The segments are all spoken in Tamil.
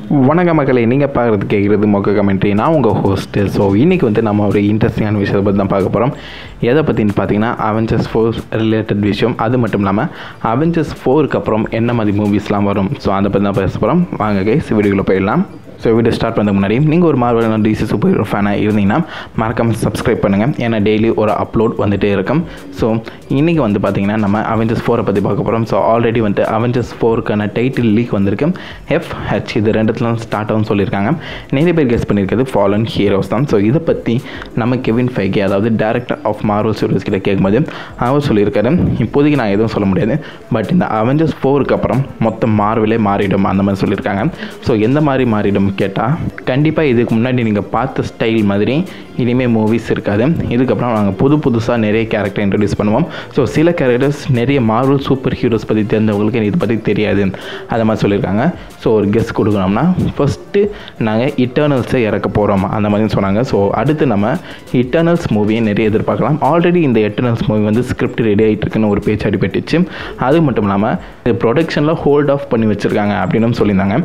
வணக்கம் மக்களை நீங்கள் பார்க்குறது கேட்குறது மொக்க கமெண்ட்ரி நான் உங்கள் ஹோஸ்ட்டு ஸோ இன்றைக்கி வந்து நம்ம ஒரு இன்ட்ரெஸ்டிங்கான விஷயத்தை பற்றி தான் பார்க்க போகிறோம் எதை பற்றின்னு பார்த்தீங்கன்னா அவெஞ்சர்ஸ் ஃபோர் ரிலேட்டட் விஷயம் அது மட்டும் இல்லாமல் அவெஞ்சர்ஸ் ஃபோருக்கு அப்புறம் என்ன மாதிரி மூவிஸ்லாம் வரும் ஸோ அதை பற்றி தான் பேச போகிறோம் வாங்க கைஸ் வீடியோக்குள்ளே போயிடலாம் ஸோ வீடியோ ஸ்டார்ட் பண்ணதுக்கு முன்னாடி நீங்கள் ஒரு மார்வல் டிசி சூப்பர் ஹீரோ ஃபேனாக இருந்தீங்கன்னா மறக்காமல் சப்ஸ்கிரைப் பண்ணுங்கள் ஏன்னா டெய்லி ஒரு அப்லோட் வந்துகிட்டே இருக்கும் ஸோ இன்றைக்கி வந்து பார்த்தீங்கன்னா நம்ம அவெஞ்சர்ஸ் ஃபோரை பற்றி பார்க்க போகிறோம் ஸோ ஆல்ரெடி வந்து அவெஞ்சர்ஸ் ஃபோருக்கான டைட்டில் லீக் வந்திருக்கு எஃப் ஹெச் இது ரெண்டுத்துலாம் ஸ்டார்ட் ஆகும் சொல்லியிருக்காங்க நிறைய பேர் கெஸ் பண்ணியிருக்கிறது ஃபாலன் ஹீரோஸ் தான் ஸோ இதை பற்றி நம்ம கெவின் ஃபைகே அதாவது டேரக்டர் ஆஃப் மார்வல் ஸ்டூடியோஸ் கிட்ட கேட்கும்போது அவர் சொல்லியிருக்காரு இப்போதைக்கு நான் எதுவும் சொல்ல முடியாது பட் இந்த அவெஞ்சர்ஸ் ஃபோருக்கு அப்புறம் மொத்தம் மார்வலே மாறிடும் அந்த மாதிரி சொல்லியிருக்காங்க ஸோ எந்த மாதிரி மாறிடும் கேட்டால் கண்டிப்பாக இதுக்கு முன்னாடி நீங்கள் பார்த்த ஸ்டைல் மாதிரி இனிமேல் மூவிஸ் இருக்காது இதுக்கப்புறம் நாங்கள் புது புதுசாக நிறைய கேரக்டர் இன்ட்ரடியூஸ் பண்ணுவோம் ஸோ சில கேரக்டர்ஸ் நிறைய மார்வல் சூப்பர் ஹீரோஸ் பற்றி தெரிஞ்சவங்களுக்கு இதை பற்றி தெரியாது அதை மாதிரி சொல்லியிருக்காங்க ஸோ ஒரு கெஸ் கொடுக்கணும்னா ஃபஸ்ட்டு நாங்கள் இட்டர்னல்ஸை இறக்க போகிறோம் அந்த மாதிரி சொன்னாங்க ஸோ அடுத்து நம்ம இட்டர்னல்ஸ் மூவியை நிறைய எதிர்பார்க்கலாம் ஆல்ரெடி இந்த எட்டர்னல்ஸ் மூவி வந்து ஸ்கிரிப்ட் ரெடி ஆகிட்டு இருக்குன்னு ஒரு பேச்சு அடிபட்டுச்சு அது மட்டும் இல்லாமல் இது ப்ரொடக்ஷனில் ஹோல்ட் ஆஃப் பண்ணி வச்சுருக்காங்க அப்படின்னு சொல்லியிருந்தாங்க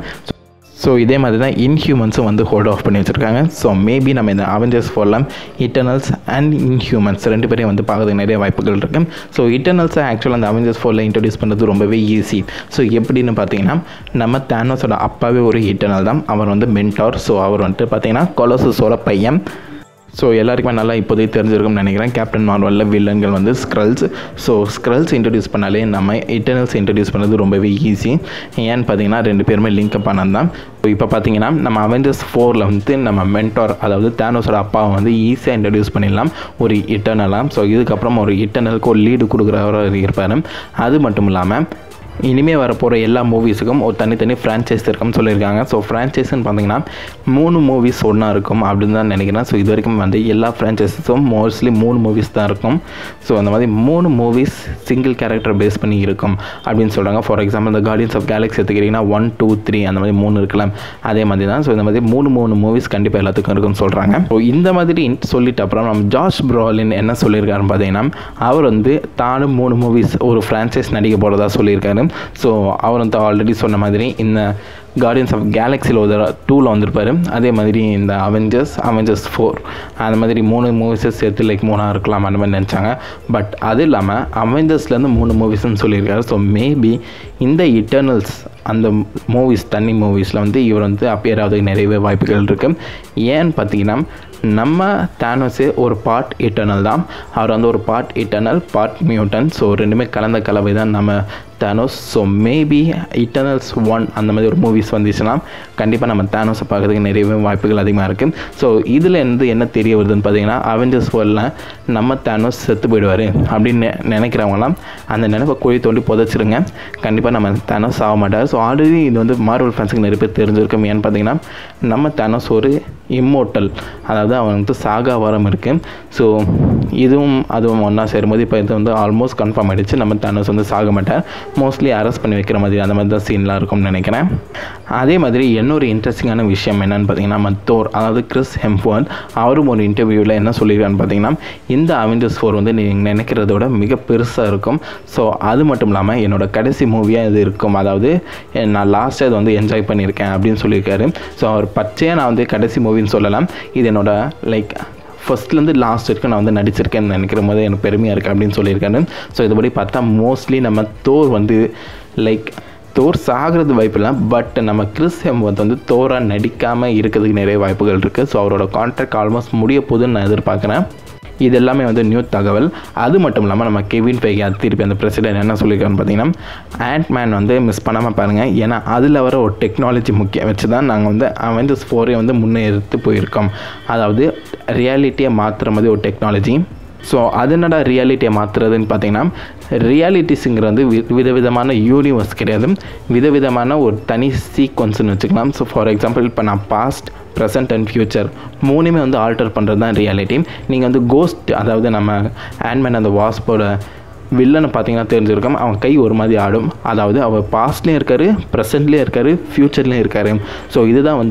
ஸோ இதே மாதிரி தான் இன்ஹியூமன்ஸும் வந்து ஹோல்ட் ஆஃப் பண்ணி வச்சுருக்காங்க ஸோ மேபி நம்ம இந்த அவெஞ்சர்ஸ் போடலாம் இட்டர்னல்ஸ் அண்ட் இன்ஹியூமன்ஸ் ரெண்டு பேரையும் வந்து பார்க்கறதுக்கு நிறைய வாய்ப்புகள் இருக்குது ஸோ இட்டர்னல்ஸை ஆக்சுவலாக அந்த அவெஞ்சர்ஸ் ஃபோரில் இன்ட்ரடியூஸ் பண்ணுறது ரொம்பவே ஈஸி ஸோ எப்படின்னு பார்த்தீங்கன்னா நம்ம தேனோஸோட அப்பாவே ஒரு இட்டர்னல் தான் அவர் வந்து மென்டார் ஸோ அவர் வந்துட்டு பார்த்தீங்கன்னா கொலோசஸோட பையன் ஸோ எல்லாருக்குமே நல்லா இப்போதைக்கு தெரிஞ்சிருக்கும்னு நினைக்கிறேன் கேப்டன் மார்வலில் வில்லன்கள் வந்து ஸ்க்ரல்ஸ் ஸோ ஸ்க்ரல்ஸ் இன்ட்ரடியூஸ் பண்ணாலே நம்ம இட்டர்னல்ஸ் இன்ட்ரடியூஸ் பண்ணது ரொம்பவே ஈஸி ஏன்னு பார்த்தீங்கன்னா ரெண்டு பேருமே லிங்க் அப் ஆனது தான் இப்போ பார்த்தீங்கன்னா நம்ம அவெஞ்சர்ஸ் ஃபோரில் வந்து நம்ம மென்டார் அதாவது தேனோஸோட அப்பாவை வந்து ஈஸியாக இன்ட்ரடியூஸ் பண்ணிடலாம் ஒரு இட்டர்னலாக ஸோ இதுக்கப்புறம் ஒரு இட்டர்னலுக்கு ஒரு லீடு கொடுக்குறவராக இருப்பார் அது மட்டும் இல்லாமல் இனிமேல் வரப்போகிற எல்லா மூவிஸுக்கும் ஒரு தனித்தனி ஃப்ரான்ச்சைஸ் இருக்கும்னு சொல்லியிருக்காங்க ஸோ ஃப்ரான்ச்சைஸ்னு பார்த்தீங்கன்னா மூணு மூவிஸ் ஒன்றா இருக்கும் அப்படின்னு தான் நினைக்கிறேன் ஸோ இது வரைக்கும் வந்து எல்லா ஃப்ரான்ச்சைஸஸும் மோஸ்ட்லி மூணு மூவிஸ் தான் இருக்கும் ஸோ அந்த மாதிரி மூணு மூவிஸ் சிங்கிள் கேரக்டர் பேஸ் பண்ணி இருக்கும் அப்படின்னு சொல்கிறாங்க ஃபார் எக்ஸாம்பிள் இந்த கார்டியன்ஸ் ஆஃப் கேலக்ஸி எடுத்துக்கிட்டிங்கன்னா ஒன் டூ த்ரீ அந்த மாதிரி மூணு இருக்கலாம் அதே மாதிரி தான் ஸோ இந்த மாதிரி மூணு மூணு மூவிஸ் கண்டிப்பாக எல்லாத்துக்கும் இருக்கும்னு சொல்கிறாங்க ஸோ இந்த மாதிரி சொல்லிட்டு அப்புறம் நம்ம ஜார்ஜ் ப்ராலின் என்ன சொல்லியிருக்காருன்னு பார்த்தீங்கன்னா அவர் வந்து தானும் மூணு மூவிஸ் ஒரு ஃப்ரான்ச்சைஸ் நடிக்க போகிறதா சொல்லியிருக்காரு ஸோ அவர் வந்து ஆல்ரெடி சொன்ன மாதிரி இந்த கார்டியன்ஸ் ஆஃப் கேலக்ஸியில் ஒரு டூவில் வந்திருப்பார் அதே மாதிரி இந்த அவெஞ்சர்ஸ் அவெஞ்சர்ஸ் ஃபோர் அந்த மாதிரி மூணு மூவிஸை சேர்த்து லைக் மூணாக இருக்கலாம் அந்த மாதிரி நினச்சாங்க பட் அது இல்லாமல் அவெஞ்சர்ஸ்லேருந்து மூணு மூவிஸ்னு சொல்லியிருக்காரு ஸோ மேபி இந்த இட்டர்னல்ஸ் அந்த மூவிஸ் தண்ணி மூவிஸில் வந்து இவர் வந்து அப்பியர் ஆகிறதுக்கு நிறையவே வாய்ப்புகள் இருக்குது ஏன்னு பார்த்தீங்கன்னா நம்ம தேனோஸே ஒரு பார்ட் இட்டர்னல் தான் அவர் வந்து ஒரு part Eternal part mutant so ரெண்டுமே கலந்த கலவை தான் நம்ம Thanos so maybe Eternals one அந்த மாதிரி ஒரு மூவிஸ் வந்துச்சுன்னா கண்டிப்பாக நம்ம தேனோஸை பார்க்கறதுக்கு நிறையவே வாய்ப்புகள் அதிகமாக இருக்குது ஸோ இதில் இருந்து என்ன தெரிய வருதுன்னு பார்த்தீங்கன்னா அவெஞ்சர்ஸ் வேர்ல்டில் நம்ம தேனோஸ் செத்து போயிடுவார் அப்படின்னு நினைக்கிறவங்களாம் அந்த நினைப்பை குழி தோண்டி புதைச்சிருங்க கண்டிப்பாக நம்ம தேனோஸ் ஆக மாட்டார் ஸோ ஆல்ரெடி இது வந்து மார்வல் ஃபேன்ஸுக்கு நிறைய பேர் தெரிஞ்சிருக்கும் ஏன்னு பார்த்தீங்கன்னா நம்ம தேனோஸ் ஒரு இம்மோட்டல் அதாவது அவன் வந்து சாகா வரம் இருக்குது ஸோ இதுவும் அதுவும் ஒன்றா சேரும்போது இப்போ இது வந்து ஆல்மோஸ்ட் கன்ஃபார்ம் ஆகிடுச்சு நம்ம தேனோஸ் வந்து சாக மாட்டார் மோஸ்ட்லி அரெஸ்ட் பண்ணி வைக்கிற மாதிரி அந்த மாதிரி தான் சீன்லாம் இருக்கும்னு நினைக்கிறேன் அதே மாதிரி இன்னொரு இன்ட்ரெஸ்டிங்கான விஷயம் என்னென்னு பார்த்தீங்கன்னா நம்ம தோர் அதாவது கிறிஸ் ஹெம்ஃபோன் அவரும் ஒரு இன்டர்வியூவில் என்ன சொல்லியிருக்கான்னு பார்த்தீங்கன்னா இந்த அவெஞ்சர்ஸ் ஃபோர் வந்து நீங்கள் நினைக்கிறத விட மிக பெருசாக இருக்கும் ஸோ அது மட்டும் இல்லாமல் என்னோட கடைசி மூவியாக இது இருக்கும் அதாவது நான் லாஸ்ட்டாக இது வந்து என்ஜாய் பண்ணியிருக்கேன் அப்படின்னு சொல்லியிருக்காரு ஸோ அவர் பச்சையாக நான் வந்து கடைசி மூவின்னு சொல்லலாம் இது என்னோட லைக் ஃபஸ்ட்லேருந்து லாஸ்ட் வரைக்கும் நான் வந்து நடிச்சிருக்கேன்னு நினைக்கிற போது எனக்கு பெருமையாக இருக்குது அப்படின்னு சொல்லியிருக்காரு ஸோ இதுபடி பார்த்தா மோஸ்ட்லி நம்ம தோர் வந்து லைக் தோர் சாகிறது வாய்ப்பு இல்லை பட் நம்ம கிறிஸ் ஹெம்வத் வந்து தோராக நடிக்காமல் இருக்கிறதுக்கு நிறைய வாய்ப்புகள் இருக்குது ஸோ அவரோட கான்ட்ராக்ட் ஆல்மோஸ்ட் முடிய போகுதுன்னு நான் எதிர்பார்க்குறேன் இது எல்லாமே வந்து நியூ தகவல் அது மட்டும் இல்லாமல் நம்ம கெவின் ஃபைகே அது திருப்பி அந்த பிரசிடென்ட் என்ன சொல்லியிருக்காருன்னு பார்த்தீங்கன்னா ஆண்ட் மேன் வந்து மிஸ் பண்ணாமல் பாருங்கள் ஏன்னா அதில் வர ஒரு டெக்னாலஜி முக்கியம் வச்சு தான் நாங்கள் வந்து அவெஞ்சர்ஸ் ஃபோரே வந்து முன்னே எடுத்து போயிருக்கோம் அதாவது ரியாலிட்டியை மாற்றுற மாதிரி ஒரு டெக்னாலஜி ஸோ அது என்னடா ரியாலிட்டியை மாற்றுறதுன்னு பார்த்தீங்கன்னா ரியாலிட்டிஸுங்கிற வந்து விதவிதமான யூனிவர்ஸ் கிடையாது விதவிதமான ஒரு தனி சீக்வன்ஸ்னு வச்சுக்கலாம் ஸோ ஃபார் எக்ஸாம்பிள் இப்போ நான் பாஸ்ட் ப்ரெசன்ட் அண்ட் ஃப்யூச்சர் மூணுமே வந்து ஆல்டர் பண்ணுறது தான் ரியாலிட்டி நீங்கள் வந்து கோஸ்ட் அதாவது நம்ம ஆண்ட்மேன் அந்த வாஸ்போட வில்லனை பார்த்தீங்கன்னா தெரிஞ்சிருக்கோம் அவன் கை ஒரு மாதிரி ஆடும் அதாவது அவர் பாஸ்ட்லேயும் இருக்கார் ப்ரெசண்ட்லேயும் இருக்கார் ஃப்யூச்சர்லேயும் இருக்கார் ஸோ இதுதான் வந்து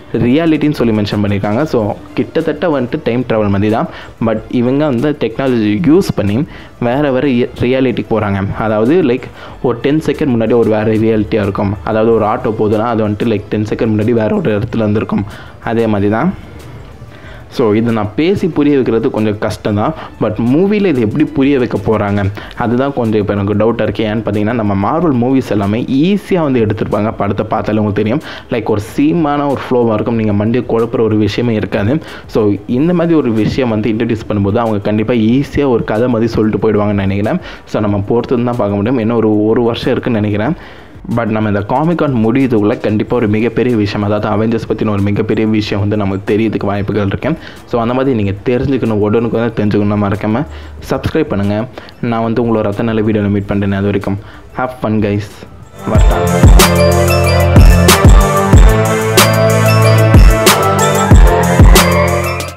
ரியாலிட்டின்னு சொல்லி மென்ஷன் பண்ணியிருக்காங்க ஸோ கிட்டத்தட்ட வந்துட்டு டைம் ட்ராவல் மாதிரி தான் பட் இவங்க வந்து டெக்னாலஜி யூஸ் பண்ணி வேறு வேறு ரியாலிட்டிக்கு போகிறாங்க அதாவது லைக் ஒரு டென் செகண்ட் முன்னாடி ஒரு வேறு ரியாலிட்டியாக இருக்கும் அதாவது ஒரு ஆட்டோ போகுதுன்னா அது வந்துட்டு லைக் டென் செகண்ட் முன்னாடி வேறு ஒரு இடத்துல இருந்திருக்கும் அதே மாதிரி தான் ஸோ இதை நான் பேசி புரிய வைக்கிறது கொஞ்சம் கஷ்டம் தான் பட் மூவியில் இது எப்படி புரிய வைக்க போகிறாங்க அதுதான் கொஞ்சம் இப்போ எனக்கு டவுட்டாக இருக்குது ஏன்னு பார்த்தீங்கன்னா நம்ம மார்வல் மூவிஸ் எல்லாமே ஈஸியாக வந்து எடுத்திருப்பாங்க படத்தை பார்த்தாலே உங்களுக்கு தெரியும் லைக் ஒரு சீமான ஒரு ஃப்ளோவாக இருக்கும் நீங்கள் மண்டியை குழப்புற ஒரு விஷயமே இருக்காது ஸோ இந்த மாதிரி ஒரு விஷயம் வந்து இன்ட்ரடியூஸ் பண்ணும்போது அவங்க கண்டிப்பாக ஈஸியாக ஒரு கதை மாதிரி சொல்லிட்டு போயிடுவாங்கன்னு நினைக்கிறேன் ஸோ நம்ம பொறுத்து தான் பார்க்க முடியும் இன்னும் ஒரு ஒரு வருஷம் இருக்குன்னு நினைக்கிறேன் பட் நம்ம இந்த காமிகான் முடியுதுக்குள்ள கண்டிப்பாக ஒரு மிகப்பெரிய விஷயம் அதாவது அவெஞ்சர்ஸ் பற்றின ஒரு மிகப்பெரிய விஷயம் வந்து நமக்கு தெரியறதுக்கு வாய்ப்புகள் இருக்கேன் ஸோ அந்த மாதிரி நீங்கள் தெரிஞ்சுக்கணும் உடனுக்கு வந்து தெரிஞ்சுக்கணும் மறக்காமல் சப்ஸ்கிரைப் பண்ணுங்கள் நான் வந்து உங்களோட ரத்த நல்ல வீடியோவில் மீட் பண்ணுறேன் அது வரைக்கும் ஹாவ் ஃபன் கைஸ் வரட்டா